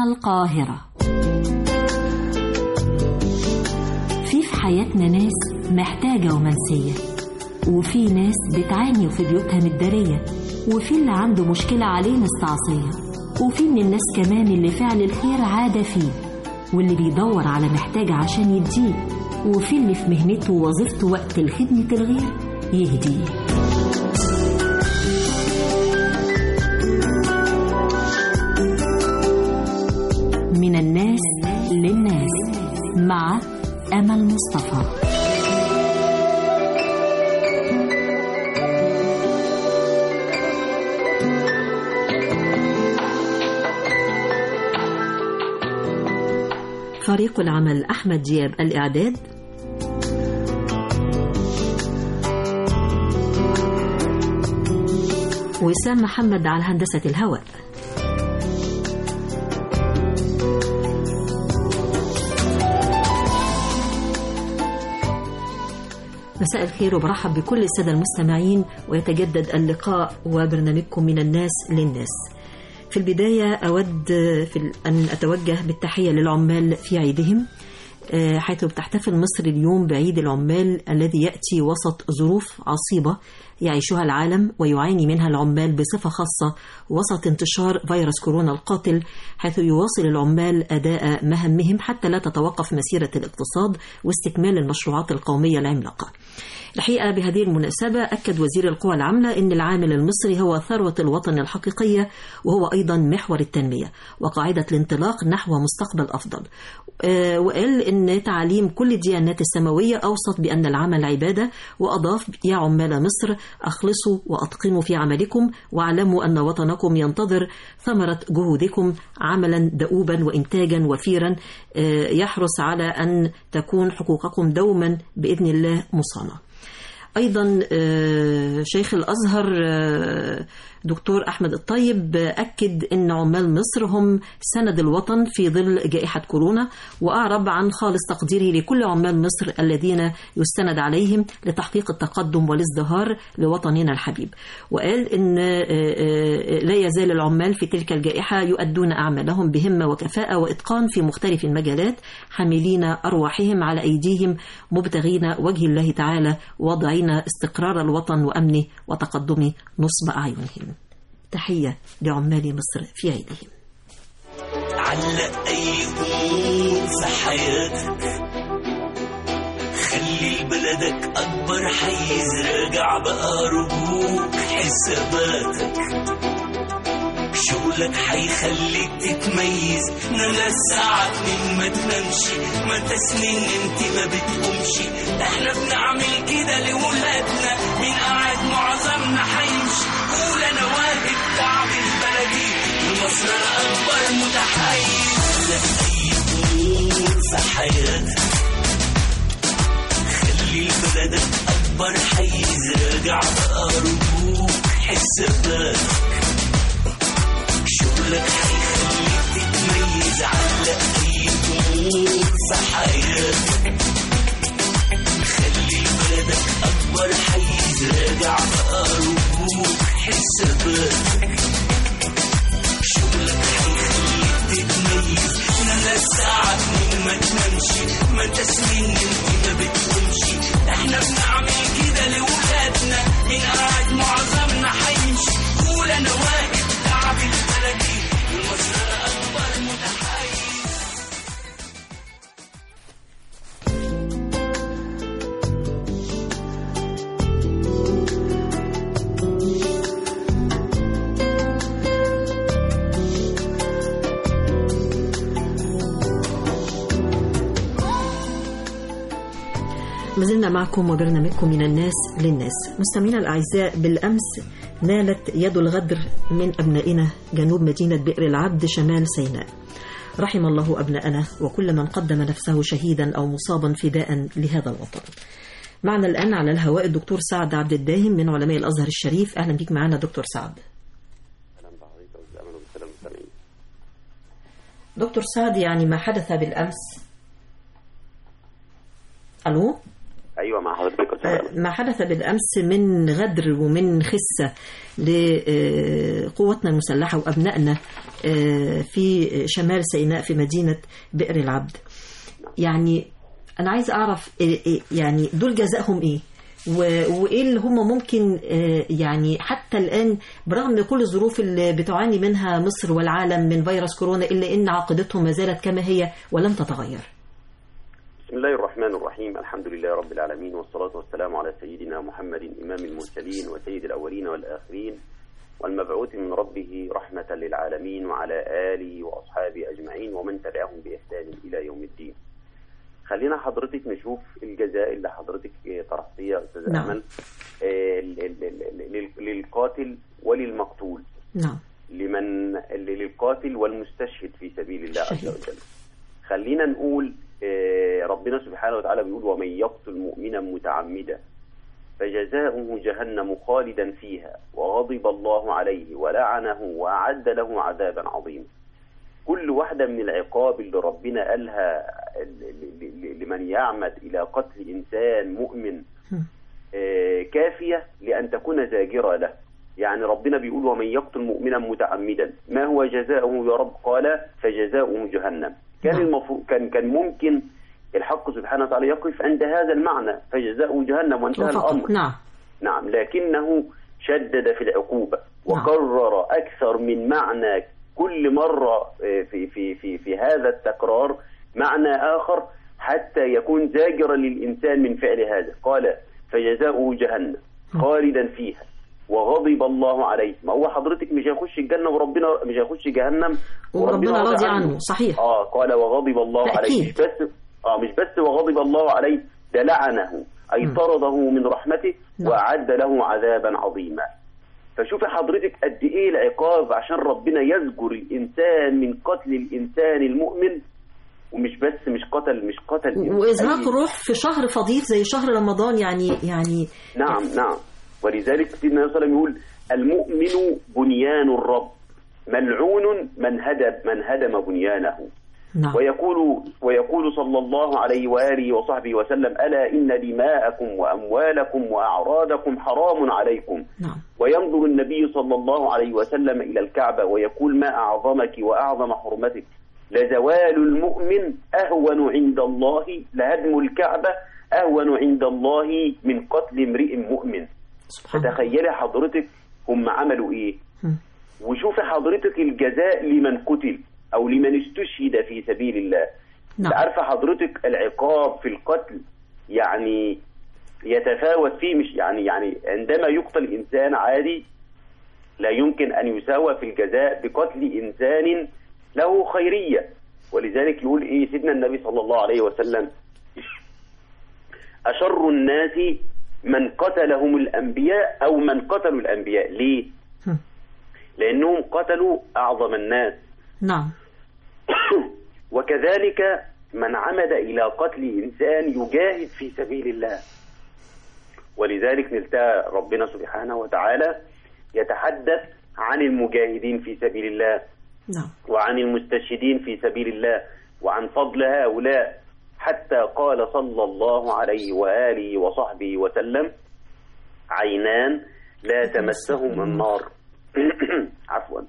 القاهرة في في حياتنا ناس محتاجة ومنسية وفي ناس بتعاني وفي بيوتها متدارية وفي اللي عنده مشكلة عليه مستعصية وفي من الناس كمان اللي فعل الخير عادة فيه واللي بيدور على محتاج عشان يديه وفي اللي في مهنته ووظيفته وقت الخدمة الغير يهديه من الناس للناس مع أمل مصطفى فريق العمل أحمد دياب الإعداد وسام محمد على هندسة الهواء مساء الخير وبرحب بكل السادة المستمعين ويتجدد اللقاء وبرنامجكم من الناس للناس في البداية أود في أن أتوجه بالتحية للعمال في عيدهم حيث بتحتفل مصر اليوم بعيد العمال الذي يأتي وسط ظروف عصيبة يعيشها العالم ويعاني منها العمال بصفة خاصة وسط انتشار فيروس كورونا القاتل حيث يواصل العمال أداء مهمهم حتى لا تتوقف مسيرة الاقتصاد واستكمال المشروعات القومية العملاقة. الحقيقة بهذه المناسبة أكد وزير القوى العاملة أن العامل المصري هو ثروة الوطن الحقيقية وهو أيضا محور التنمية وقاعدة الانطلاق نحو مستقبل أفضل وقال أن تعاليم كل الديانات السماوية أوصت بأن العمل عبادة وأضاف يا عمال مصر أخلصوا وأتقنوا في عملكم واعلموا أن وطنكم ينتظر ثمرة جهودكم عملا دؤوبا وإنتاجا وفيرا يحرص على أن تكون حقوقكم دوما بإذن الله مصانة أيضا شيخ الأزهر دكتور أحمد الطيب أكد أن عمال مصر هم سند الوطن في ظل جائحة كورونا وأعرب عن خالص تقديره لكل عمال مصر الذين يستند عليهم لتحقيق التقدم والازدهار لوطننا الحبيب وقال أن لا يزال العمال في تلك الجائحة يؤدون أعمالهم بهمة وكفاءة وإتقان في مختلف المجالات حاملين أرواحهم على أيديهم مبتغين وجه الله تعالى واضعين استقرار الوطن وأمنه وتقدمه نصب أعينهم تحية لعمال مصر في عيدهم علق أي أمور في حياتك خلي بلدك أكبر حيز راجع بقى رجوك حساباتك شغلك حيخليك تتميز نام ساعات من ما تنامش ما تسنين انت ما بتقومش احنا بنعمل كده لولادنا من قاعد معظمنا حيمشي قول انا واجب تعب البلدي لمصر اكبر متحيز لك اي امور في حياتك خلي بلدك اكبر حيز راجع بقى رجوك حساباتك شغلك هيخليك تتميز على اي امور في حياتك خلي بلدك اكبر حيز راجع بقى رجوك حساباتك شغلك هيخليك تتميز نام ساعات من ما تنامش ما تسمين انت ما بتقومش احنا بنعمل كده لولادنا من قاعد معظمنا حيمشي قول انا واجب تعب البلدي ومصر اكبر متحيز ما زلنا معكم وبرنامجكم من الناس للناس مستمعينا الأعزاء بالأمس نالت يد الغدر من أبنائنا جنوب مدينة بئر العبد شمال سيناء رحم الله أبناءنا وكل من قدم نفسه شهيدا أو مصابا فداء لهذا الوطن معنا الآن على الهواء الدكتور سعد عبد الداهم من علماء الأزهر الشريف أهلا بك معنا دكتور سعد دكتور سعد يعني ما حدث بالأمس ألو ايوه مع حضرتك ما حدث بالأمس من غدر ومن خسة لقواتنا المسلحة وأبنائنا في شمال سيناء في مدينة بئر العبد يعني أنا عايز أعرف يعني دول جزائهم إيه وايه اللي هم ممكن يعني حتى الان برغم من كل الظروف اللي بتعاني منها مصر والعالم من فيروس كورونا الا ان عقيدتهم ما زالت كما هي ولم تتغير. بسم الله الرحمن الرحيم الحمد لله رب العالمين والصلاة والسلام على سيدنا محمد إمام المرسلين وسيد الأولين والآخرين والمبعوث من ربه رحمة للعالمين وعلى آله وأصحابه أجمعين ومن تبعهم بإحسان إلى يوم الدين خلينا حضرتك نشوف الجزاء اللي حضرتك طرحتيها يا استاذ نعم. امل آه، للقاتل وللمقتول نعم لمن للقاتل والمستشهد في سبيل الله عز شهيد. وجل خلينا نقول آه، ربنا سبحانه وتعالى بيقول ومن يقتل مؤمنا متعمدا فجزاؤه جهنم خالدا فيها وغضب الله عليه ولعنه وأعد له عذابا عظيما كل واحدة من العقاب اللي ربنا قالها ل- ل- ل- لمن يعمد إلى قتل إنسان مؤمن هم. آه، كافية لأن تكون زاجرة له يعني ربنا بيقول ومن يقتل مؤمنا متعمدا ما هو جزاؤه يا رب قال فجزاؤه جهنم كان نعم. المفروض كان كان ممكن الحق سبحانه وتعالى يقف عند هذا المعنى فجزاؤه جهنم وانتهى فقط الأمر نعم نعم لكنه شدد في العقوبة نعم. وكرر أكثر من معنى كل مرة آه، في في في في هذا التكرار معنى آخر حتى يكون زاجرا للإنسان من فعل هذا قال فجزاؤه جهنم خالدا فيها وغضب الله عليه ما هو حضرتك مش هيخش الجنة وربنا مش هيخش جهنم وربنا راضي عنه صحيح اه قال وغضب الله عليه تأكيد. مش بس اه مش بس وغضب الله عليه ده لعنه اي مم. طرده من رحمته نعم. واعد له عذابا عظيما فشوفي حضرتك قد ايه العقاب عشان ربنا يزجر الانسان من قتل الانسان المؤمن ومش بس مش قتل مش قتل وازهاق أي- الروح في شهر فضيل زي شهر رمضان يعني يعني نعم نعم ولذلك سيدنا صلى الله عليه وسلم يقول المؤمن بنيان الرب ملعون من هدم من هدم بنيانه نعم ويقول ويقول صلى الله عليه واله وصحبه وسلم الا ان دماءكم واموالكم واعراضكم حرام عليكم نعم وينظر النبي صلى الله عليه وسلم الى الكعبه ويقول ما اعظمك واعظم حرمتك لزوال المؤمن اهون عند الله لهدم الكعبه اهون عند الله من قتل امرئ مؤمن سبحان الله فتخيلي حضرتك هم عملوا ايه هم. وشوفي حضرتك الجزاء لمن قتل او لمن استشهد في سبيل الله نعم عارفه حضرتك العقاب في القتل يعني يتفاوت فيه مش يعني يعني عندما يقتل انسان عادي لا يمكن ان يساوى في الجزاء بقتل انسان له خيريه ولذلك يقول ايه سيدنا النبي صلى الله عليه وسلم اشر الناس من قتلهم الانبياء او من قتلوا الانبياء ليه هم. لانهم قتلوا اعظم الناس نعم وكذلك من عمد إلى قتل إنسان يجاهد في سبيل الله ولذلك نلتقى ربنا سبحانه وتعالى يتحدث عن المجاهدين في سبيل الله نعم وعن المستشهدين في سبيل الله وعن فضل هؤلاء حتى قال صلى الله عليه وآله وصحبه وسلم عينان لا تمسهم النار عفوا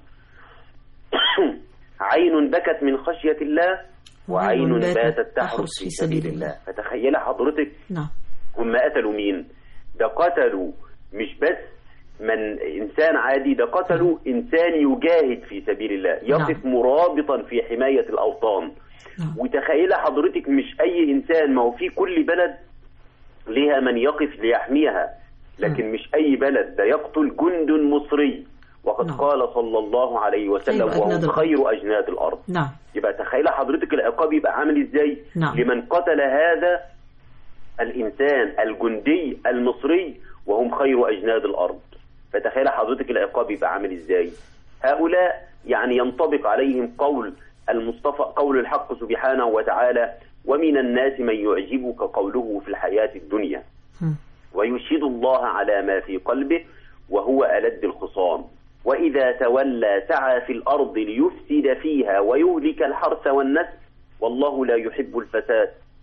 عين بكت من خشية الله وعين باتت تحرس في سبيل الله فتخيل حضرتك نعم هم قتلوا مين ده قتلوا مش بس من انسان عادي ده قتلوا انسان يجاهد في سبيل الله يقف مرابطا في حمايه الاوطان نعم وتخيل حضرتك مش اي انسان ما هو في كل بلد لها من يقف ليحميها لكن مش اي بلد ده يقتل جند مصري وقد نعم. قال صلى الله عليه وسلم خير أجناد وهم الأرض. خير اجناد الارض نعم يبقى تخيل حضرتك العقاب يبقى عامل ازاي نعم. لمن قتل هذا الانسان الجندي المصري وهم خير اجناد الارض فتخيل حضرتك العقاب يبقى عامل ازاي هؤلاء يعني ينطبق عليهم قول المصطفى قول الحق سبحانه وتعالى ومن الناس من يعجبك قوله في الحياة الدنيا هم. ويشهد الله على ما في قلبه وهو ألد الخصام وإذا تولى سعى في الأرض ليفسد فيها ويهلك الحرث والنسل والله لا يحب الفساد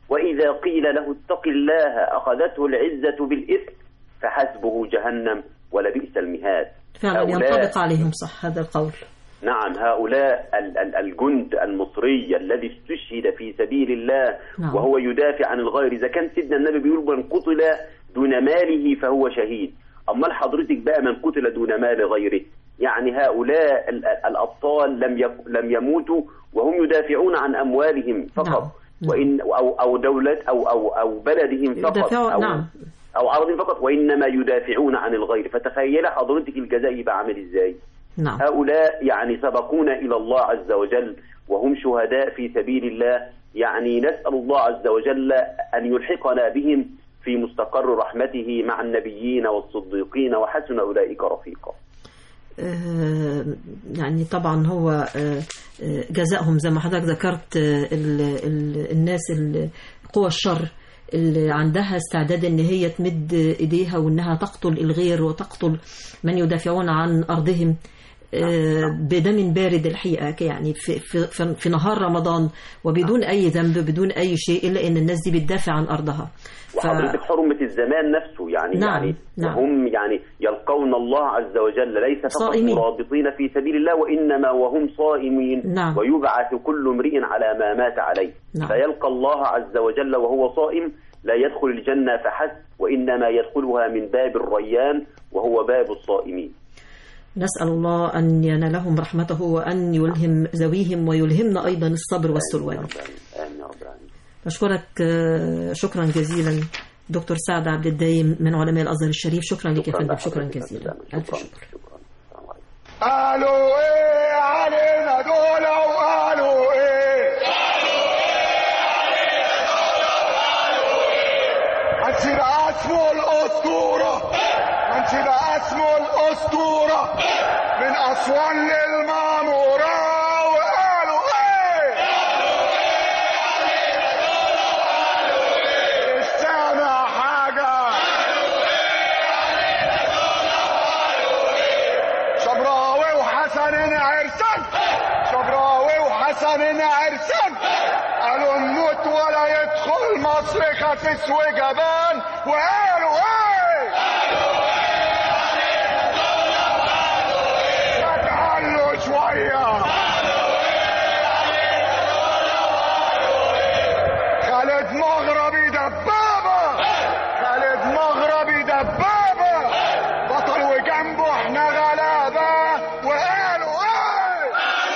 وإذا قيل له اتق الله أخذته العزة بالإثم فحسبه جهنم ولبئس المهاد فعلا هؤلاء- ينطبق عليهم صح هذا القول نعم هؤلاء ال- ال- الجند المصري الذي استشهد في سبيل الله نعم. وهو يدافع عن الغير إذا كان سيدنا النبي بيقول من قتل دون ماله فهو شهيد أما حضرتك بقى من قتل دون مال غيره يعني هؤلاء ال- ال- الأبطال لم يك- لم يموتوا وهم يدافعون عن أموالهم فقط نعم. نعم. وإن أو أو دولة أو أو أو بلدهم فقط يدافعوا- أو نعم. أو عرض فقط وإنما يدافعون عن الغير فتخيل حضرتك الجزاء يبقى عامل إزاي نعم هؤلاء يعني سبقونا إلى الله عز وجل وهم شهداء في سبيل الله يعني نسأل الله عز وجل أن يلحقنا بهم في مستقر رحمته مع النبيين والصديقين وحسن أولئك رفيقا آه، يعني طبعا هو آه، آه، جزائهم زي ما حضرتك ذكرت آه، ال- ال- الناس ال- قوى الشر اللي عندها استعداد ان هي تمد ايديها وانها تقتل الغير وتقتل من يدافعون عن ارضهم آه، بدم بارد الحقيقه يعني في, في, في, في نهار رمضان وبدون اي ذنب بدون اي شيء الا ان الناس دي بتدافع عن ارضها ف- وحضرتك حرمة الزمان نفسه يعني نعم، يعني نعم. هم يعني يلقون الله عز وجل ليس فقط صائمين. مرابطين في سبيل الله وإنما وهم صائمين نعم. ويبعث كل امرئ على ما مات عليه نعم. فيلقى الله عز وجل وهو صائم لا يدخل الجنة فحسب وإنما يدخلها من باب الريان وهو باب الصائمين نسأل الله أن ينالهم رحمته وأن يلهم ذويهم ويلهمنا أيضا الصبر والسلوان آمين آمين يا رب العالمين أشكرك آه، شكرا جزيلا دكتور سعد عبد الدايم من علماء الأزهر الشريف شكرا لك يا فندم شكرا لحضرتك. جزيلا ألف شكرا شكر شكرا السلام عليكم قالوا ايه علينا دول وقالوا ايه انت بقى اسمه الاسطورة انت بقى اسمه الاسطورة من اسوان للمامورة وقالوا ايه مش سامع حاجة شبراوي وحسن عرسان شبراوي وحسن عرسان قالوا نموت ولا يدخل مصر خسيس وجبان وقالوا ايه ما تعلوا شويه خالد مغربي دبابة خالد مغربي دبابة بطل وجنبه احنا غلابة وقالوا ايه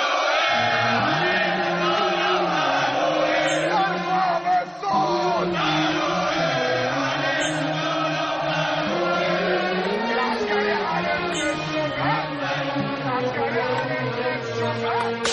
ارفع بالصوت العسكري على الشبهات العسكري على الشبهات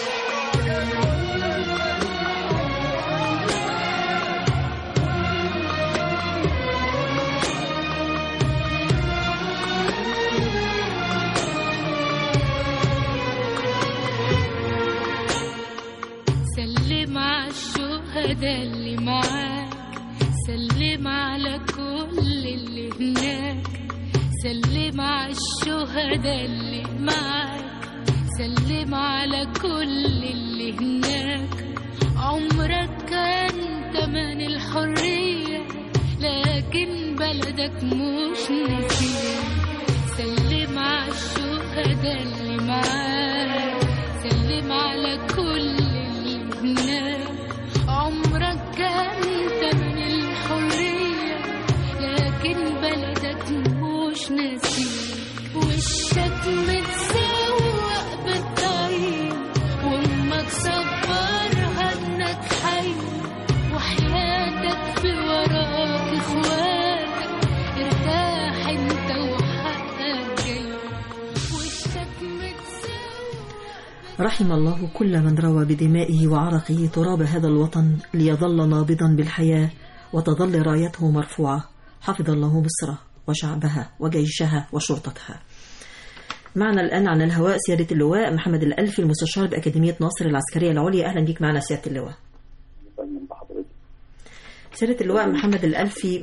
سلم على الشهداء اللي معاك سلم على كل اللي هناك سلم على الشهداء اللي معاك سلم على كل اللي هناك عمرك كان تمن الحرية لكن بلدك مش نسيان سلم على الشهداء اللي معاك سلم على كل اللي هناك عمرك كان تمن الحرية لكن بلدك مش نسيك وشك متسوق بالطريق وامك صبرها انك حي وحياتك في وراك اخواتك ارتاح انت وحقك جاي وشك متسوق رحم الله كل من روى بدمائه وعرقه تراب هذا الوطن ليظل نابضا بالحياة وتظل رايته مرفوعة حفظ الله مصر وشعبها وجيشها وشرطتها معنا الآن عن الهواء سيادة اللواء محمد الألفي المستشار بأكاديمية ناصر العسكرية العليا أهلا بك معنا سيادة اللواء من بحضرتك سيادة اللواء محمد الألفي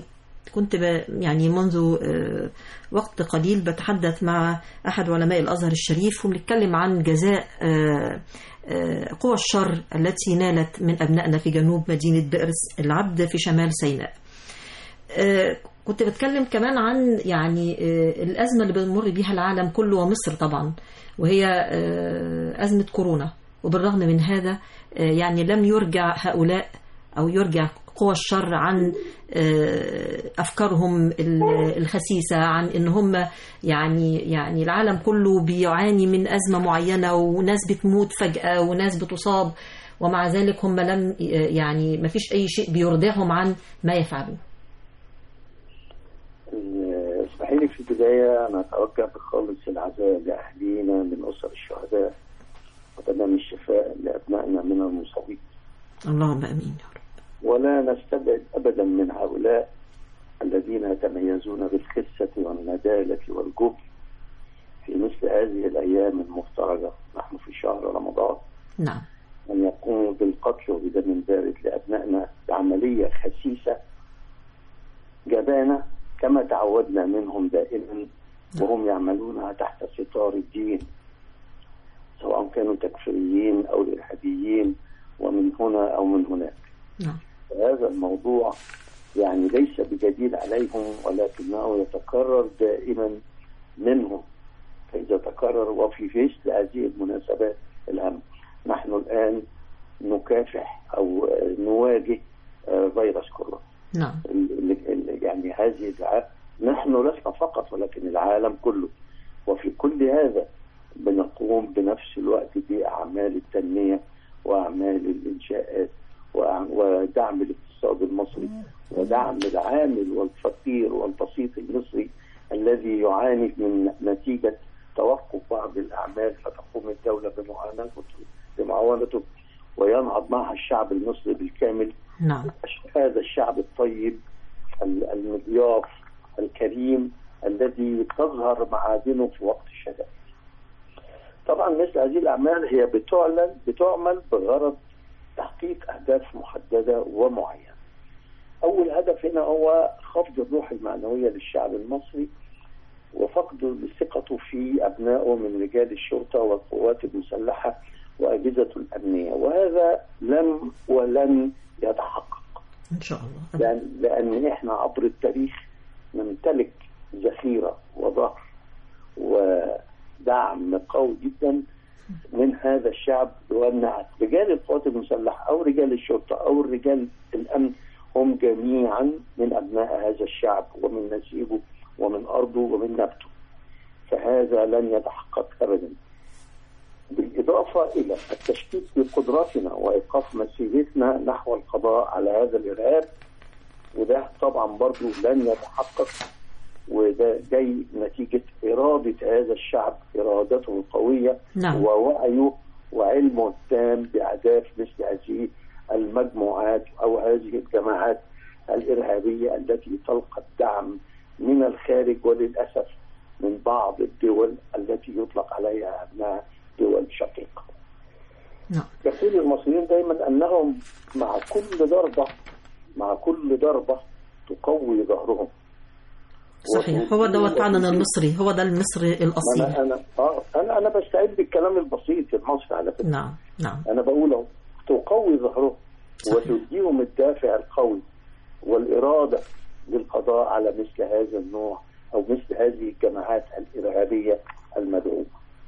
كنت ب- يعني منذ آه، وقت قليل بتحدث مع أحد علماء الأزهر الشريف وبنتكلم عن جزاء آه، آه، قوى الشر التي نالت من أبنائنا في جنوب مدينة بئرس العبد في شمال سيناء آه، كنت بتكلم كمان عن يعني آه، الأزمة اللي بنمر بيها العالم كله ومصر طبعا وهي آه، أزمة كورونا وبالرغم من هذا آه، يعني لم يرجع هؤلاء أو يرجع قوى الشر عن آه، أفكارهم ال- الخسيسة عن إن هم يعني يعني العالم كله بيعاني من أزمة معينة وناس بتموت فجأة وناس بتصاب ومع ذلك هم لم يعني ما فيش أي شيء بيرضعهم عن ما يفعلون اسمحي لي في البداية أنا أتوجه بخالص العزاء لأهلينا من أسر الشهداء وتمام الشفاء لأبنائنا من المصابين اللهم امين يا رب ولا نستبعد أبدا من هؤلاء الذين يتميزون بالخسة والندالة والجبن في مثل هذه الأيام المفترجة نحن في شهر رمضان نعم أن يقوموا بالقتل وبدم بارد لأبنائنا بعملية خسيسة جبانة كما تعودنا منهم دائما وهم يعملونها تحت ستار الدين سواء كانوا تكفيريين أو إرهابيين ومن هنا أو من هناك نعم هذا الموضوع يعني ليس بجديد عليهم ولكنه يتكرر دائما منهم فإذا تكرر وفي مثل هذه المناسبات الهامة نحن الآن نكافح أو آه، نواجه آه، فيروس كورونا نعم ال- ال- ال- يعني هذه الع... نحن لسنا فقط ولكن العالم كله وفي كل هذا بنقوم بنفس الوقت بأعمال التنمية وأعمال الإنشاءات وأع- ودعم الاقتصاد المصري ودعم العامل والفقير والبسيط المصري الذي يعاني من نتيجة توقف بعض الأعمال فتقوم الدولة بمعاونته بمعاونته وينهض معها الشعب المصري بالكامل نعم هذا الشعب الطيب ال- المضياف الكريم الذي تظهر معادنه في وقت الشدائد. طبعا مثل هذه الاعمال هي بتعلن بتعمل بغرض تحقيق اهداف محدده ومعينه. اول هدف هنا هو خفض الروح المعنويه للشعب المصري وفقد ثقته في ابنائه من رجال الشرطه والقوات المسلحه واجهزه الامنيه وهذا لم ولن يتحقق. ان شاء الله لأن, لأن إحنا عبر التاريخ نمتلك ذخيرة وظهر ودعم قوي جدا من هذا الشعب وأن رجال القوات المسلحة أو رجال الشرطة أو رجال الأمن هم جميعا من أبناء هذا الشعب ومن نسيبه ومن أرضه ومن نبته فهذا لن يتحقق أبدا بالإضافة إلى التشكيك في قدراتنا وإيقاف مسيرتنا نحو القضاء على هذا الإرهاب وده طبعا برضو لن يتحقق وده جاي نتيجة إرادة هذا الشعب إرادته القوية نعم. ووعيه وعلمه التام بأهداف مثل هذه المجموعات أو هذه الجماعات الإرهابية التي تلقى الدعم من الخارج وللأسف من بعض الدول التي يطلق عليها أنها دول شقيقة نعم يقول المصريين دايما أنهم مع كل ضربة مع كل ضربة تقوي ظهرهم صحيح هو ده فعلا المصري هو ده المصري انا الاصيل انا اه انا انا بستعد بالكلام البسيط المصري على فكره نعم نعم انا بقول اهو تقوي ظهرهم صحيح. وتديهم الدافع القوي والاراده للقضاء على مثل هذا النوع او مثل هذه الجماعات الارهابيه المدعومه.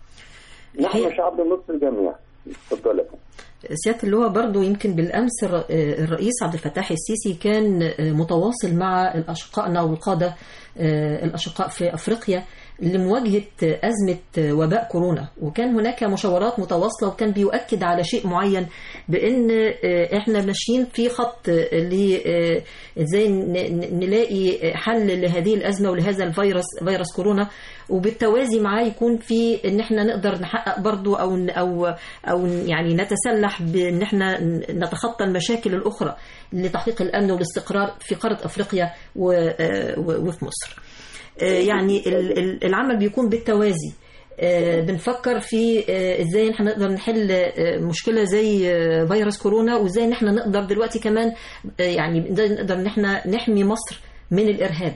نحن الحقيقة- شعب مصر جميعا تفضل يا فندم. سيادة اللواء برضو يمكن بالأمس الر- الرئيس عبد الفتاح السيسي كان متواصل مع الأشقائنا والقادة الأشقاء في أفريقيا لمواجهة أزمة وباء كورونا وكان هناك مشاورات متواصلة وكان بيؤكد على شيء معين بأن إحنا ماشيين في خط ل إزاي ن- نلاقي حل لهذه الأزمة ولهذا الفيروس فيروس كورونا وبالتوازي معاه يكون في ان احنا نقدر نحقق برضو او او او يعني نتسلح بان احنا نتخطى المشاكل الاخرى لتحقيق الامن والاستقرار في قاره افريقيا و- آه، و- وفي مصر. آه، يعني ال- ال- العمل بيكون بالتوازي. آه، بنفكر في آه، ازاي احنا نقدر نحل آه، مشكله زي آه، فيروس كورونا وازاي ان احنا نقدر دلوقتي كمان آه، يعني نقدر ان احنا نحمي مصر من الارهاب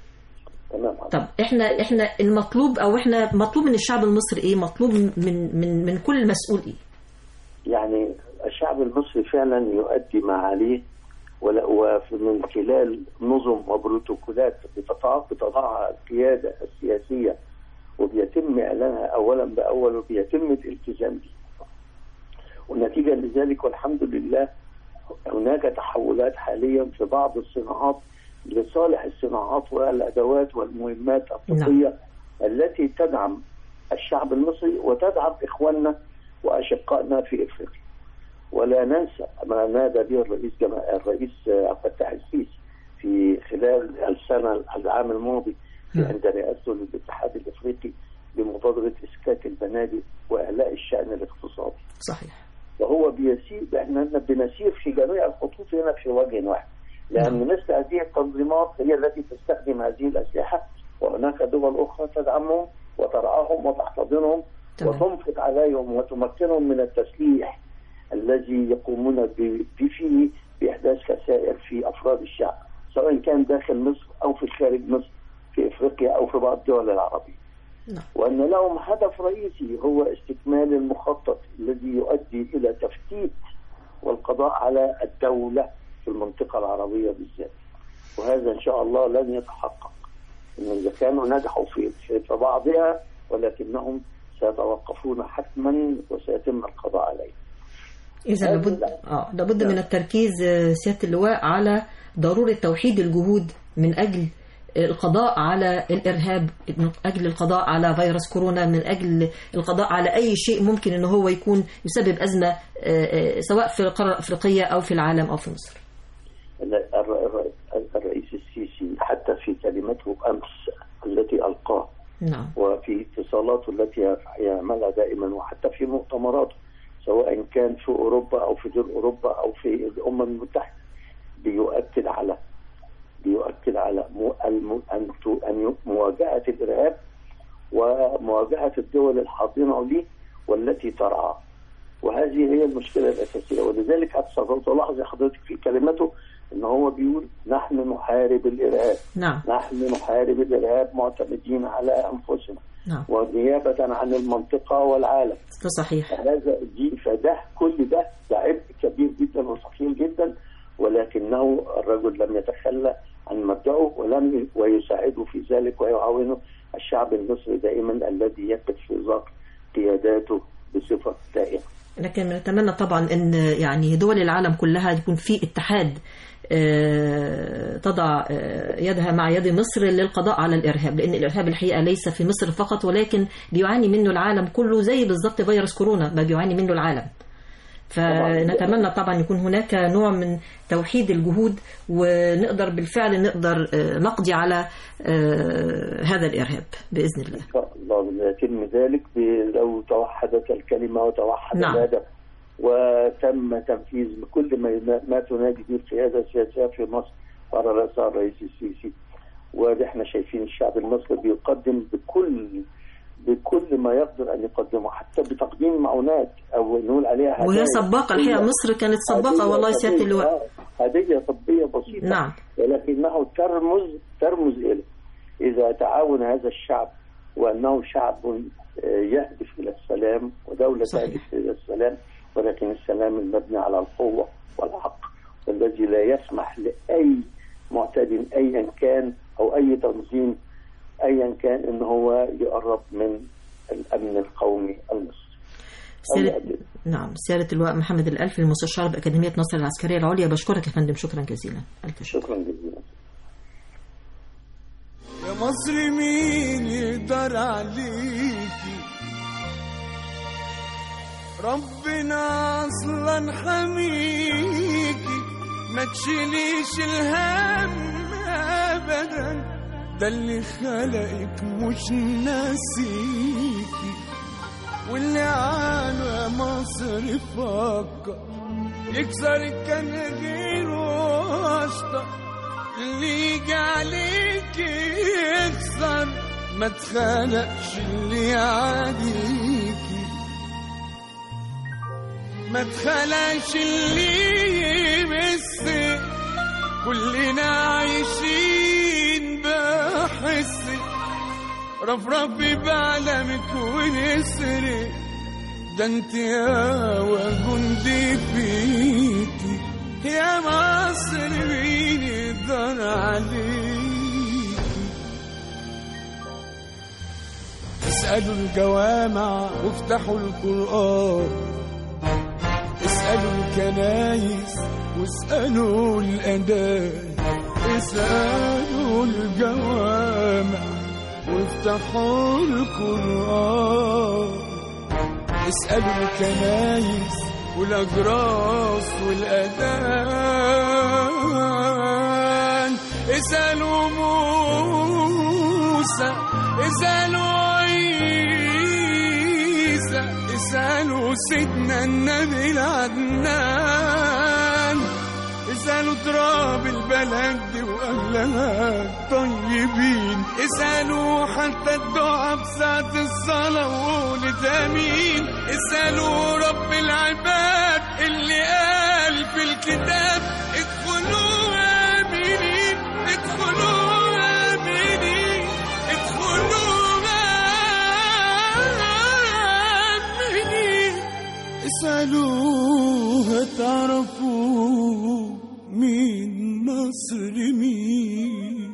تمام طب احنا احنا المطلوب او احنا مطلوب من الشعب المصري ايه مطلوب من من من كل مسؤول ايه يعني الشعب المصري فعلا يؤدي ما عليه ولا- ومن خلال نظم وبروتوكولات بتضع- بتضعها القيادة السياسية وبيتم إعلانها أولا بأول وبيتم الالتزام بها ونتيجة لذلك والحمد لله هناك تحولات حاليا في بعض الصناعات لصالح الصناعات والأدوات والمهمات الطبية التي تدعم الشعب المصري وتدعم إخواننا وأشقائنا في إفريقيا ولا ننسى ما نادى به الرئيس جمال الرئيس عبد الفتاح السيسي في خلال السنه العام الماضي في عند رئاسته للاتحاد الافريقي بمبادره اسكات البنادق واعلاء الشان الاقتصادي صحيح وهو بيسير احنا بنسير في جميع الخطوط هنا في وجه واحد لان مثل هذه التنظيمات هي التي تستخدم هذه الاسلحه وهناك دول اخرى تدعمهم وترعاهم وتحتضنهم تمام. وتنفق عليهم وتمكنهم من التسليح الذي يقومون ب- فيه باحداث خسائر في افراد الشعب سواء كان داخل مصر او في خارج مصر في افريقيا او في بعض الدول العربيه. نعم. وان لهم هدف رئيسي هو استكمال المخطط الذي يؤدي الى تفتيت والقضاء على الدوله في المنطقه العربيه بالذات. وهذا ان شاء الله لن يتحقق. ان اذا كانوا نجحوا في في في بعضها ولكنهم سيتوقفون حتما وسيتم القضاء عليهم. اذا هذه لابد لا. اه لابد من التركيز آه، سياده اللواء على ضروره توحيد الجهود من اجل القضاء على الارهاب من اجل القضاء على فيروس كورونا من اجل القضاء على اي شيء ممكن ان هو يكون يسبب ازمه آه، آه، سواء في القاره الافريقيه او في العالم او في مصر الر- الر- الرئيس السيسي حتى في كلمته امس التي القاها نعم وفي اتصالاته التي يعملها دائما وحتى في مؤتمراته سواء كان في اوروبا او في دول اوروبا او في الامم المتحده بيؤكد على بيؤكد على مو- الم- ان تو- ان ي- مواجهه الارهاب ومواجهه الدول الحاضنه له والتي ترعاه وهذه هي المشكله الاساسيه ولذلك حتى تلاحظ حضرتك في كلمته ان هو بيقول نحن نحارب الارهاب نعم نحن نحارب الارهاب معتمدين على انفسنا نعم ونيابه عن المنطقه والعالم ده صحيح هذا دي فده كل ده ده عبء كبير جدا وثقيل جدا ولكنه الرجل لم يتخلى عن مبدأه ولم ويساعده في ذلك ويعاونه الشعب المصري دائما الذي يقف في ظهر قياداته بصفه دائمه. لكن نتمنى طبعا ان يعني دول العالم كلها يكون في اتحاد آه، تضع آه، يدها مع يد مصر للقضاء على الارهاب لان الارهاب الحقيقه ليس في مصر فقط ولكن بيعاني منه العالم كله زي بالضبط فيروس كورونا ما بيعاني منه العالم فنتمنى طبعا يكون هناك نوع من توحيد الجهود ونقدر بالفعل نقدر آه، نقضي على آه، هذا الارهاب باذن الله ان شاء الله يتم ذلك ب- لو توحدت الكلمه وتوحد نعم. الهدف وتم تنفيذ كل ما ما تنادي به القياده السياسيه في مصر على راسها الرئيس السيسي واحنا شايفين الشعب المصري بيقدم بكل بكل ما يقدر ان يقدمه حتى بتقديم معونات او نقول عليها وهي هدايا. سباقه الحقيقه مصر كانت سباقه هدية والله سياده طبية، اللواء آه، هديه طبيه بسيطه نعم ولكنه ترمز ترمز الى اذا تعاون هذا الشعب وانه شعب آه، يهدف الى السلام ودوله صحيح. تهدف الى السلام ولكن السلام المبني على القوه والحق والذي لا يسمح لاي معتد ايا كان او اي تنظيم ايا كان ان هو يقرب من الامن القومي المصري. سيادة نعم سيادة اللواء محمد الألفي المستشار بأكاديمية مصر العسكرية العليا بشكرك يا فندم شكرا جزيلا ألف شكر شكرا جزيلا. يا مصر مين يقدر عليكي ربنا اصلا حميكي ما تشيليش الهم ابدا ده اللي خلقك مش ناسيكي واللي على مصر فكر يكسر كان غيره واسطة اللي يجي عليك يكسر ما تخلقش اللي يعاديكي ما تخلقش اللي يمسك كلنا عايشين رفرفي بعلمك ونسري ده انت يا وجندي فيكي يا مصر مين يقدر عليكي اسألوا الجوامع وافتحوا القرآن اسألوا الكنايس واسألوا الأذان اسألوا الجوامع وافتحوا القرآن اسألوا الكنايس والأجراس والأذان اسألوا موسى اسألوا عيسى اسألوا سيدنا النبي العدنان اسألوا تراب البلد دي وأهلها الطيبين اسألوا حتى الدعاء بساعة الصلاة وقولت أمين اسألوا رب العباد اللي قال في الكتاب ادخلوا آمنين ادخلوا آمنين ادخلوا آمنين اسألوها تعرفوا مين مصر مين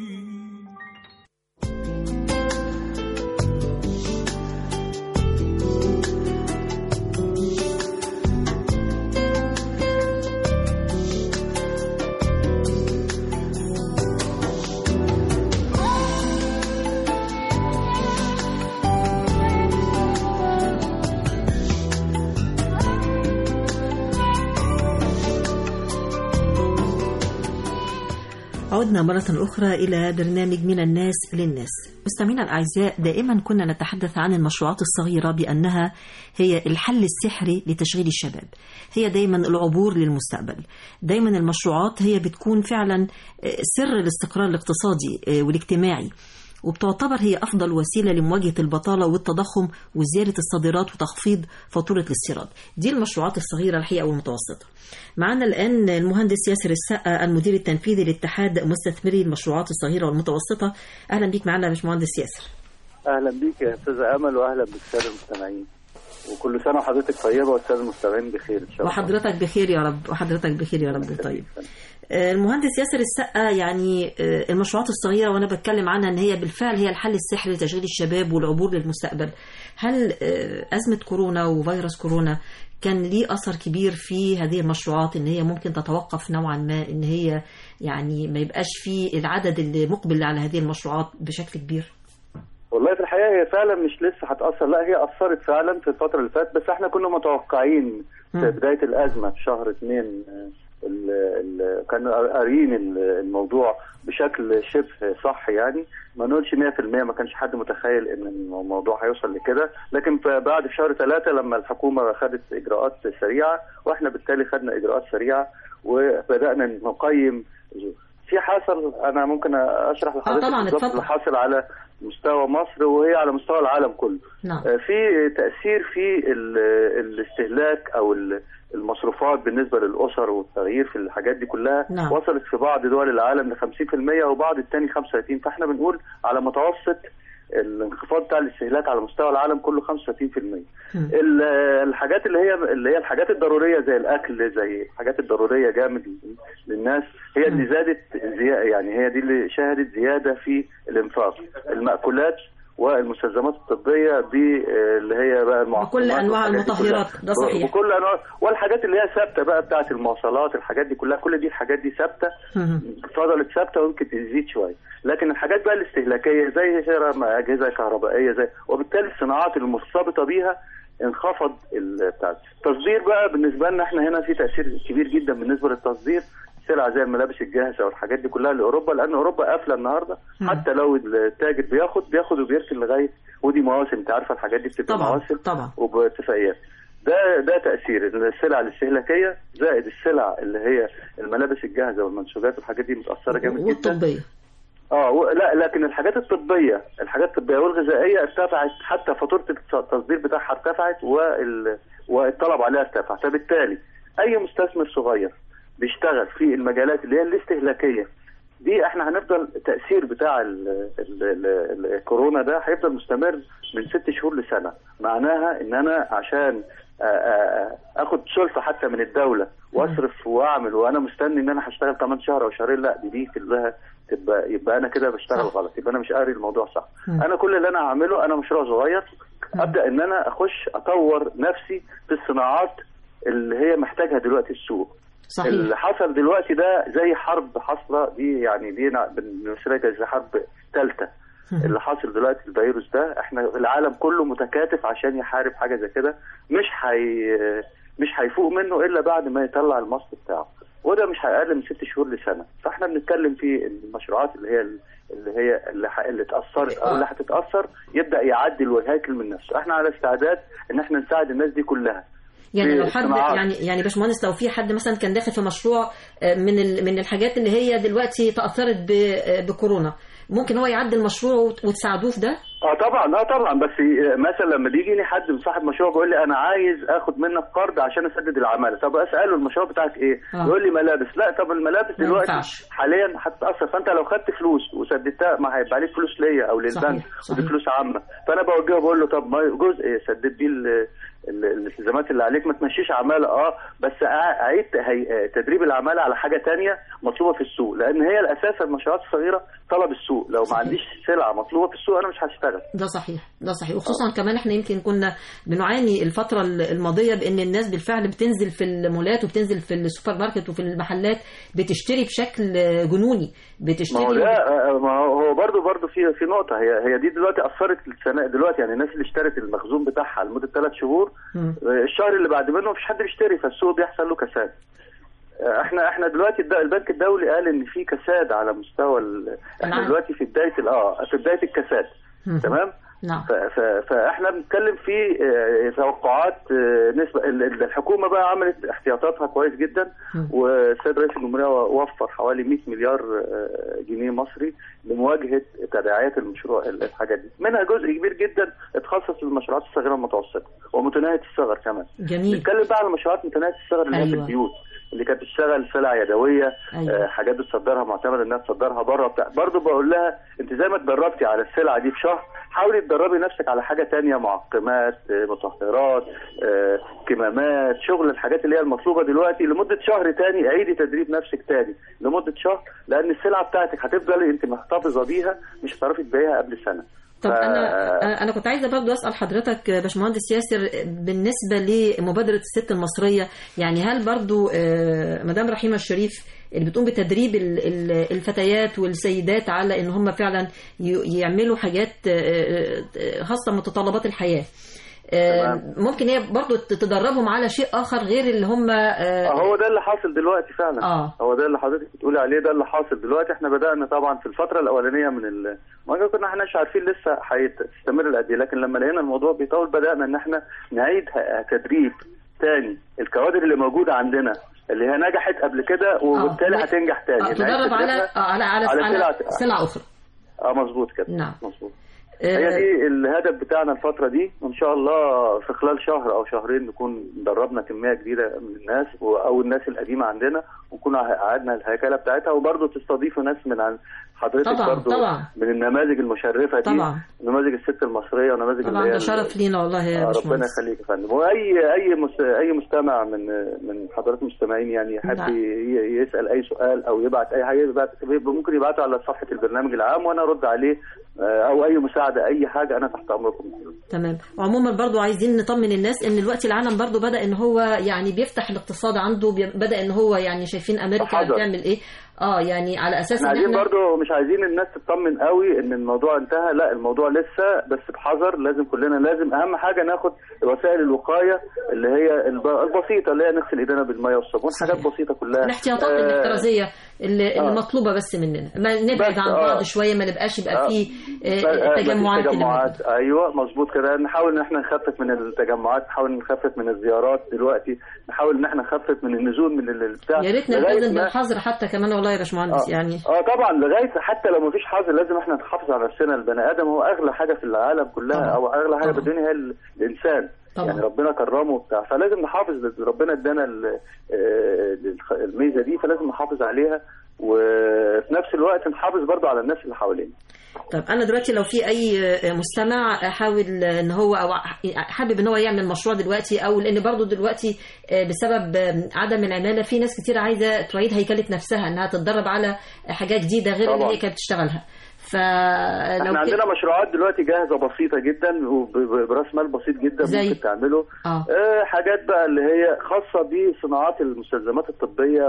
عدنا مرة أخرى إلى برنامج من الناس للناس مستمعينا الأعزاء دائما كنا نتحدث عن المشروعات الصغيرة بأنها هي الحل السحري لتشغيل الشباب هي دايما العبور للمستقبل دايما المشروعات هي بتكون فعلا سر الاستقرار الاقتصادي والاجتماعي وبتعتبر هي أفضل وسيلة لمواجهة البطالة والتضخم وزيادة الصادرات وتخفيض فاتورة الاستيراد دي المشروعات الصغيرة الحقيقة والمتوسطة معنا الآن المهندس ياسر السقا المدير التنفيذي لاتحاد مستثمري المشروعات الصغيرة والمتوسطة أهلا بيك معنا يا باشمهندس ياسر اهلا بيك يا استاذه امل واهلا بالساده المستمعين وكل سنه وحضرتك طيبه والساده المستمعين بخير ان شاء الله وحضرتك بخير يا رب وحضرتك بخير يا رب طيب المهندس ياسر السقا يعني المشروعات الصغيرة وأنا بتكلم عنها أن هي بالفعل هي الحل السحري لتشغيل الشباب والعبور للمستقبل هل أزمة كورونا وفيروس كورونا كان ليه أثر كبير في هذه المشروعات أن هي ممكن تتوقف نوعا ما أن هي يعني ما يبقاش في العدد اللي مقبل على هذه المشروعات بشكل كبير والله في الحقيقه هي فعلا مش لسه هتاثر لا هي اثرت فعلا في الفتره اللي فاتت بس احنا كنا متوقعين في بدايه الازمه في شهر اثنين ال ال كانوا قاريين الموضوع بشكل شبه صح يعني ما نقولش 100% ما كانش حد متخيل ان الموضوع هيوصل لكده لكن بعد في شهر ثلاثة لما الحكومه خدت اجراءات سريعه واحنا بالتالي خدنا اجراءات سريعه وبدانا نقيم في حصل انا ممكن اشرح لحضرتك طبعا بالظبط اتفضل. اللي حاصل على مستوى مصر وهي على مستوى العالم كله نعم في تأثير في ال- الاستهلاك أو ال- المصروفات بالنسبة للأسر والتغيير في الحاجات دي كلها نعم. وصلت في بعض دول العالم ل 50% وبعض التاني 35 فاحنا بنقول على متوسط الانخفاض بتاع الاستهلاك على مستوى العالم كله 35% مم. ال- الحاجات اللي هي اللي هي الحاجات الضروريه زي الاكل زي الحاجات الضروريه جامد للناس هي اللي زادت زيادة يعني هي دي اللي شهدت زياده في الانفاق المأكولات والمستلزمات الطبيه دي آه، اللي هي بقى المعقمات بكل أنواع والحاجات دي كلها. المطهرات، ده صحيح. بكل انواع والحاجات اللي هي ثابته بقى بتاعه المواصلات الحاجات دي كلها كل دي الحاجات دي ثابته مم. فضلت ثابته ويمكن تزيد شويه لكن الحاجات بقى الاستهلاكيه زي شراء اجهزه كهربائيه زي وبالتالي الصناعات المرتبطه بيها انخفض ال- بتاع التصدير بقى بالنسبه لنا احنا هنا في تاثير كبير جدا بالنسبه للتصدير سلع زي الملابس الجاهزه والحاجات دي كلها لاوروبا لان اوروبا قافله النهارده مم. حتى لو التاجر بياخد بياخد وبيركن لغايه ودي مواسم انت عارفه الحاجات دي بتبقى طبعا مواسم طبعا وباتفاقيات ده ده تاثير السلع الاستهلاكيه زائد السلع اللي هي الملابس الجاهزه والمنسوجات والحاجات دي متاثره جامد جدا والطبية اه و- لا لكن الحاجات الطبيه الحاجات الطبيه والغذائيه ارتفعت حتى فاتوره التص- التصدير بتاعها ارتفعت وال... والطلب عليها ارتفع فبالتالي اي مستثمر صغير بيشتغل في المجالات اللي هي الاستهلاكيه دي احنا هنفضل التاثير بتاع ال ال ال الكورونا ده هيفضل مستمر من ست شهور لسنه معناها ان انا عشان آه، آه، اخد سلفه حتى من الدوله واصرف واعمل وانا مستني ان انا هشتغل كمان شهر او شهرين لا دي دي كلها تبقى يبقى انا كده بشتغل صح. غلط يبقى انا مش قاري الموضوع صح مم. انا كل اللي انا هعمله انا مشروع صغير ابدا ان انا اخش اطور نفسي في الصناعات اللي هي محتاجها دلوقتي السوق صحيح اللي حصل دلوقتي ده زي حرب حاصله دي يعني دي نع- بالنسبه لي زي حرب ثالثه اللي حاصل دلوقتي الفيروس ده احنا العالم كله متكاتف عشان يحارب حاجه زي كده مش حي مش هيفوق منه الا بعد ما يطلع المصل بتاعه وده مش هيقل من ست شهور لسنه فاحنا بنتكلم في المشروعات اللي هي اللي هي اللي, ح... اللي اتاثرت او اللي هتتاثر يبدا يعدل ويهاكل من نفسه احنا على استعداد ان احنا نساعد الناس دي كلها يعني في لو حد الصناعات. يعني يعني باشمهندس لو في حد مثلا كان داخل في مشروع آه، من ال- من الحاجات اللي هي دلوقتي تاثرت ب- آه، بكورونا ممكن هو يعدل مشروعه وت- وتساعدوه في ده اه طبعا اه طبعا بس مثلا لما بيجيني حد من صاحب مشروع بيقول لي انا عايز اخد منك قرض عشان اسدد العماله طب اساله المشروع بتاعك ايه؟ آه. يقول لي ملابس لا طب الملابس ما دلوقتي ينفعش. حاليا هتتاثر فانت لو خدت فلوس وسددتها ما هيبقى عليك فلوس ليا او للبنك صحيح، صحيح. ودي فلوس عامه فانا بوجهه بقول له طب ما جزء سدد بيه ال- ال- الالتزامات اللي عليك ما تمشيش عماله اه بس أع- اعيد هي- تدريب العماله على حاجه تانية مطلوبه في السوق لان هي الاساس المشروعات الصغيره طلب السوق لو ما صحيح. عنديش سلعه مطلوبه في السوق انا مش هشتغل ده صحيح ده صحيح وخصوصا كمان احنا يمكن كنا بنعاني الفتره الماضيه بان الناس بالفعل بتنزل في المولات وبتنزل في السوبر ماركت وفي المحلات بتشتري بشكل جنوني ما هو بتشتري ده آه، ما هو هو برضه برضه في في نقطه هي هي دي دلوقتي اثرت السنه دلوقتي يعني الناس اللي اشترت المخزون بتاعها لمده ثلاث شهور مم. آه، الشهر اللي بعد منه مفيش حد بيشتري فالسوق بيحصل له كساد آه، احنا احنا دلوقتي الد- البنك الدولي قال ان في كساد على مستوى ال- احنا العالم. دلوقتي في بدايه ال- اه في بدايه الكساد مم. تمام نعم ف- ف- فاحنا بنتكلم في آه، توقعات آه، نسبه ال- ال- الحكومه بقى عملت احتياطاتها كويس جدا مم. والسيد رئيس الجمهوريه وفر حوالي 100 مليار آه، جنيه مصري لمواجهه تداعيات المشروع الحاجات دي منها جزء كبير جدا اتخصص للمشروعات الصغيره والمتوسطه ومتناهيه الصغر كمان جميل نتكلم بقى على مشروعات متناهيه الصغر اللي هي في أيوة. البيوت اللي كانت بتشتغل سلع يدويه أيوة. آه، حاجات بتصدرها معتمد انها تصدرها بره بتاع برضه بقول لها انت زي ما اتدربتي على السلعه دي في شهر حاولي تدربي نفسك على حاجه تانية معقمات آه، مطهرات آه، كمامات شغل الحاجات اللي هي المطلوبه دلوقتي لمده شهر تاني عيدي تدريب نفسك تاني لمده شهر لان السلعه بتاعتك هتفضلي انت محتفظه بيها مش هتعرفي تبيعها قبل سنه طب ف- انا انا كنت عايزه برضو اسال حضرتك باشمهندس ياسر بالنسبه لمبادره الست المصريه يعني هل برضو آه، مدام رحيمه الشريف اللي بتقوم بتدريب ال- ال- الفتيات والسيدات على ان هم فعلا ي- يعملوا حاجات آه، آه، خاصه متطلبات الحياه آه، تمام. ممكن هي برضو تدربهم على شيء اخر غير اللي هم آه، اه هو ده اللي حاصل دلوقتي فعلا آه. هو ده اللي حضرتك بتقولي عليه ده اللي حاصل دلوقتي احنا بدأنا طبعا في الفترة الأولانية من ال... ما كنا احنا مش عارفين لسه هيستمر قد ايه لكن لما لقينا الموضوع بيطول بدأنا ان احنا نعيد ه- تدريب تاني الكوادر اللي موجودة عندنا اللي هي نجحت قبل كده وبالتالي آه. هتنجح تاني آه، نعيد تدرب على تدريبها آه، على على على على سلع- سلع اخرى اه مظبوط كده نعم. مظبوط آه، هي دي الهدف بتاعنا الفترة دي وإن شاء الله في خلال شهر أو شهرين نكون دربنا كمية كبيرة من الناس و- أو الناس القديمة عندنا ونكون قعدنا الهيكلة بتاعتها وبرضه تستضيفوا ناس من عن حضرتك طبعاً، برضه طبعاً. من النماذج المشرفة دي طبعا. نماذج الست المصرية ونماذج طبعا اللي هي ده شرف لينا والله يا آه، ربنا باشمهندس يخليك يا فندم واي اي مس... اي مستمع من من حضرات المستمعين يعني يحب نعم. ي- يسال اي سؤال او يبعت اي حاجه يبعت ممكن يبعته على صفحه البرنامج العام وانا ارد عليه آه، او اي مساعده اي حاجه انا تحت امركم تمام وعموما برضو عايزين نطمن الناس ان دلوقتي العالم برضو بدا ان هو يعني بيفتح الاقتصاد عنده بي- بدا ان هو يعني شايفين امريكا بحذر. بتعمل ايه اه يعني على اساس احنا ان عايزين احنا برضو مش عايزين الناس تطمن قوي ان الموضوع انتهى لا الموضوع لسه بس بحذر لازم كلنا لازم اهم حاجه ناخد وسائل الوقايه اللي هي الب- البسيطه اللي هي نغسل ايدينا بالميه والصابون صحيح. حاجات بسيطه كلها الاحتياطات آه، الاحترازيه اللي آه. المطلوبه بس مننا ما نبعد بس، عن آه. بعض شويه ما نبقاش يبقى آه. فيه آه، آه، مفيش تجمعات اللي تجمعات موجودة. ايوه مظبوط كده نحاول ان احنا نخفف من التجمعات نحاول نخفف من الزيارات دلوقتي نحاول ان احنا نخفف من النزول من ال- البتاع يا ريت لغاية نلتزم ما- بالحظر حتى كمان والله يا باشمهندس آه. يعني اه طبعا لغايه حتى لو مفيش حظر لازم احنا نحافظ على نفسنا البني ادم هو اغلى حاجه في العالم كلها طبعا. او اغلى حاجه طبعا. في الدنيا هي ال- الانسان طبعا. يعني ربنا كرمه وبتاع فلازم نحافظ ربنا ادانا ال- آه، الخ- الميزه دي فلازم نحافظ عليها وفي نفس الوقت نحافظ برضو على الناس اللي حوالينا طب انا دلوقتي لو في اي مستمع حاول ان هو او حابب ان هو يعمل مشروع دلوقتي او لان برضو دلوقتي بسبب عدم العماله في ناس كتير عايزه تعيد هيكله نفسها انها تتدرب على حاجات جديده غير اللي طبعاً. هي كانت بتشتغلها فلو احنا عندنا مشروعات دلوقتي جاهزه بسيطه جدا وبراس مال بسيط جدا زي؟ ممكن تعمله اه آه حاجات بقى اللي هي خاصه بصناعات المستلزمات الطبيه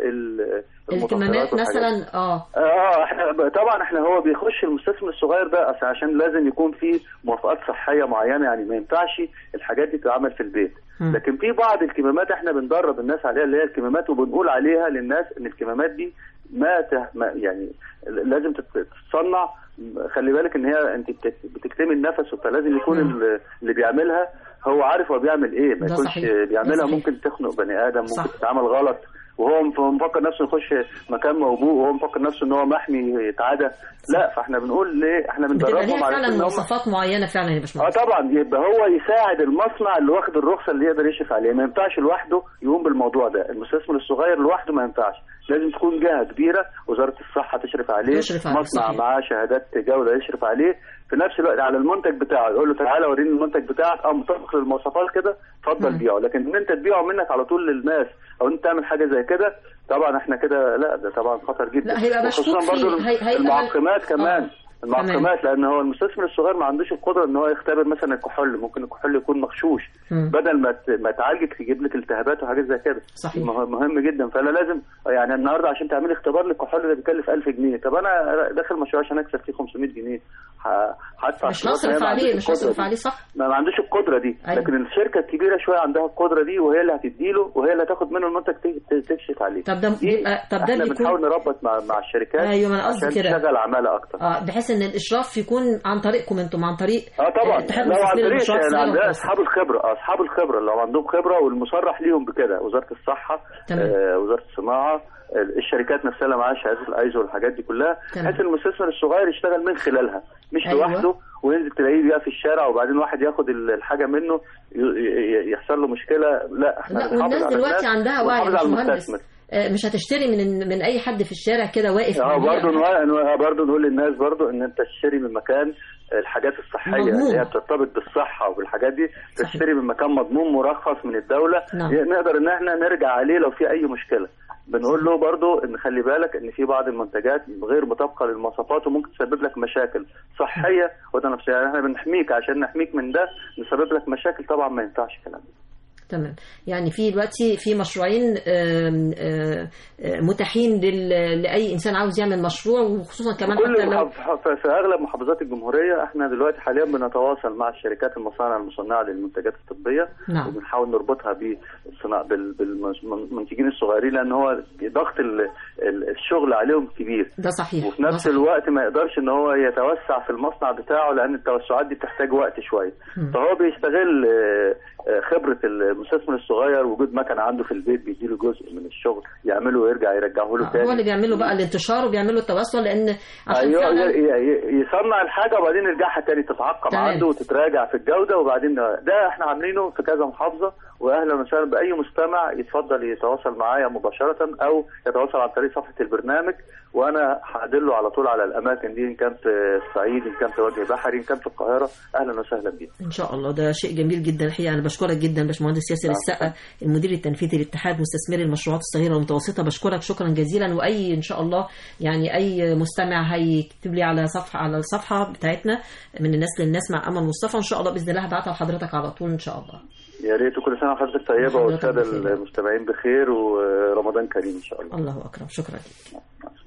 وال الكمامات مثلا اه اه احنا طبعا احنا هو بيخش المستثمر الصغير ده عشان- عشان لازم يكون في موافقات صحيه معينه يعني ما ينفعش الحاجات دي تتعمل في البيت مم. لكن في بعض الكمامات احنا بندرب الناس عليها اللي هي الكمامات وبنقول عليها للناس ان الكمامات دي ما, ته... ما يعني لازم تت- تتصنع خلي بالك ان هي انت بت- بتكتمي النفس فلازم يكون مم. ال- اللي بيعملها هو عارف هو بيعمل ايه ما ده يكونش صحيح. ده بيعملها صحيح. ممكن تخنق بني ادم ممكن صح. تتعمل غلط وهو مف- مفكر نفسه يخش مكان موبوء وهو مفكر نفسه ان هو محمي يتعدى لا فاحنا بنقول ليه احنا بتبقى بندربهم ليها على فعلا ان هم مواصفات معينه فعلا يا اه باشمهندس طبعا يبقى هو يساعد المصنع اللي واخد الرخصه اللي يقدر يشرف عليه ما ينفعش لوحده يقوم بالموضوع ده المستثمر الصغير لوحده ما ينفعش لازم تكون جهه كبيره وزاره الصحه تشرف عليه تشرف عليه، مصنع صحيح. معاه شهادات جوده يشرف عليه في نفس الوقت على المنتج بتاعه يقول له تعالى وريني المنتج بتاعك اه مطابق للمواصفات كده اتفضل مم. بيعه لكن ان انت تبيعه منك على طول للناس او انت تعمل حاجه زي كده طبعا احنا كده لا ده طبعا خطر جدا لا، هيبقى مشكوك وخصوصا فيه. برضو هي- هيبقى المعقمات كمان آه. المعقمات لان هو المستثمر الصغير ما عندوش القدره ان هو يختبر مثلا الكحول ممكن الكحول يكون مغشوش مم. بدل ما ت- ما تعالجك تجيب لك التهابات وحاجات زي كده صحيح. مه- مهم جدا فانا لازم يعني النهارده عشان تعملي اختبار للكحول ده بيكلف 1000 جنيه طب انا داخل مشروع عشان اكسب فيه 500 جنيه ه- هدفع مش فلوس، هي هصرف ما عليه عندوش مش القدرة هصرف دي. عليه صح ما ما عندوش القدره دي أيوة. لكن الشركه الكبيره شويه عندها القدره دي وهي اللي هتديله وهي اللي هتاخد منه المنتج ت- ت- تكشف عليه طب ده دي بيبقى- طب ده احنا بيكون- بنحاول نربط مع مع الشركات أيوة، ما أنا قصدي عشان كده. تشغل عماله اكتر اه بحيث ان الاشراف يكون عن طريقكم انتم عن طريق اه طبعا اتحاد لو عن مستثمرين طريق المشروعات يعني الصغيرة عندنا والمتوسطة. اصحاب الخبره اه اصحاب الخبره لو عندهم خبره والمصرح ليهم بكده وزاره الصحه تمام. آه وزاره الصناعه آه، الشركات نفسها اللي معاها شهاده الايزو والحاجات دي كلها تمام. بحيث المستثمر الصغير يشتغل من خلالها مش أيوة. لوحده وينزل تلاقيه بقى في الشارع وبعدين واحد ياخد ال- الحاجه منه ي- ي- يحصل له مشكله لا احنا لا بنحافظ والناس على دلوقتي الناس عندها وعي يا ونحافظ على باشمهندس المستثمر آه، مش هتشتري من من اي حد في الشارع كده واقف اه بيبيع. برضه نوع- برضه نقول للناس برضه ان انت تشتري من مكان الحاجات الصحيه مضمون. اللي هي بترتبط بالصحه وبالحاجات دي تشتري من مكان مضمون مرخص من الدوله نعم. نقدر ان احنا نرجع عليه لو في اي مشكله بنقول له برضه ان خلي بالك ان في بعض المنتجات غير مطابقه للمواصفات وممكن تسبب لك مشاكل صحيه وتنفسيه يعني احنا بنحميك عشان نحميك من ده نسبب لك مشاكل طبعا ما ينفعش الكلام ده تمام يعني في دلوقتي في مشروعين آم، آم، آم، متاحين لل- لاي انسان عاوز يعمل مشروع وخصوصا كمان كل حتى لو محف... في اغلب محافظات الجمهوريه احنا دلوقتي حاليا بنتواصل مع الشركات المصانع المصنعه للمنتجات الطبيه نعم. وبنحاول نربطها بالصناعه بال... بالمنتجين الصغيرين لان هو ضغط ال... ال- الشغل عليهم كبير ده صحيح وفي ده نفس صحيح. الوقت ما يقدرش ان هو يتوسع في المصنع بتاعه لان التوسعات دي بتحتاج وقت شويه مم. فهو بيستغل آه، آه، خبره المستثمر الصغير وجود مكنه عنده في البيت بيديله جزء من الشغل يعمله ويرجع يرجعه له تاني هو اللي بيعملوا بقى الانتشار وبيعملوا التواصل لان عشان ايوه فعلا ي- ي- يصنع الحاجه وبعدين يرجعها تاني تتعقم تمام. عنده وتتراجع في الجوده وبعدين ده احنا عاملينه في كذا محافظه واهلا وسهلا باي مستمع يتفضل يتواصل معايا مباشره او يتواصل عن طريق صفحه البرنامج وانا هدله على طول على الاماكن دي ان كان في الصعيد ان كان في وجه بحري ان كان في القاهره اهلا وسهلا بيه ان شاء الله ده شيء جميل جدا الحقيقه انا بشكرك جدا باشمهندس ياسر نعم. السقا المدير التنفيذي لاتحاد مستثمري المشروعات الصغيره والمتوسطه بشكرك شكرا جزيلا واي ان شاء الله يعني اي مستمع هيكتب لي على صفحه على الصفحه بتاعتنا من الناس للناس مع امل مصطفى ان شاء الله باذن الله هبعتها لحضرتك على طول ان شاء الله يا ريت كل سنه وحضرتك طيبه وحضرتك والساده بخير. المستمعين بخير ورمضان كريم ان شاء الله الله اكرم شكرا لك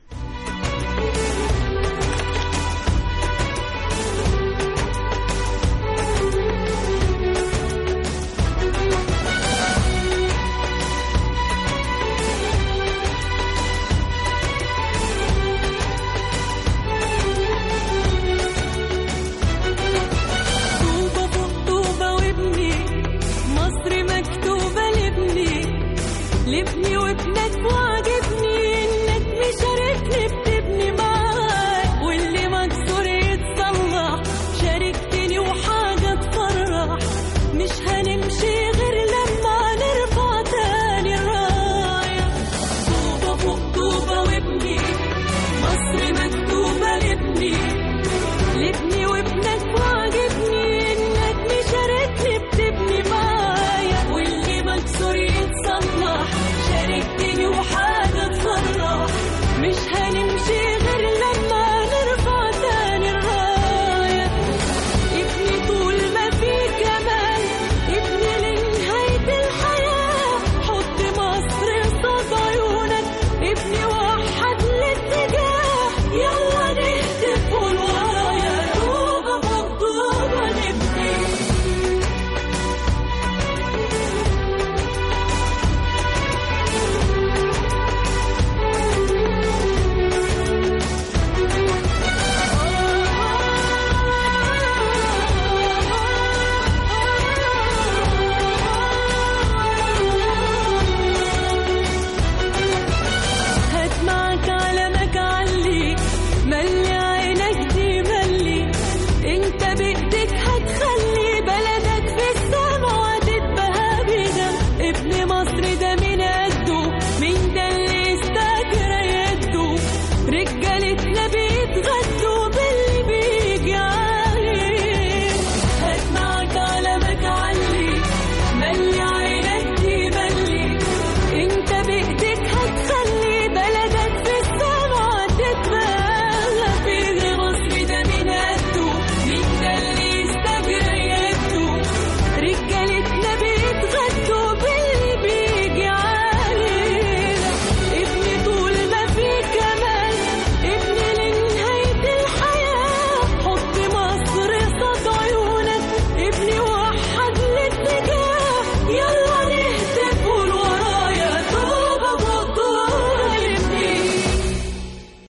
طوبة فوق طوبة وابني مصر مكتوبة لابني لابني وابنك وعجبني انك مشاركني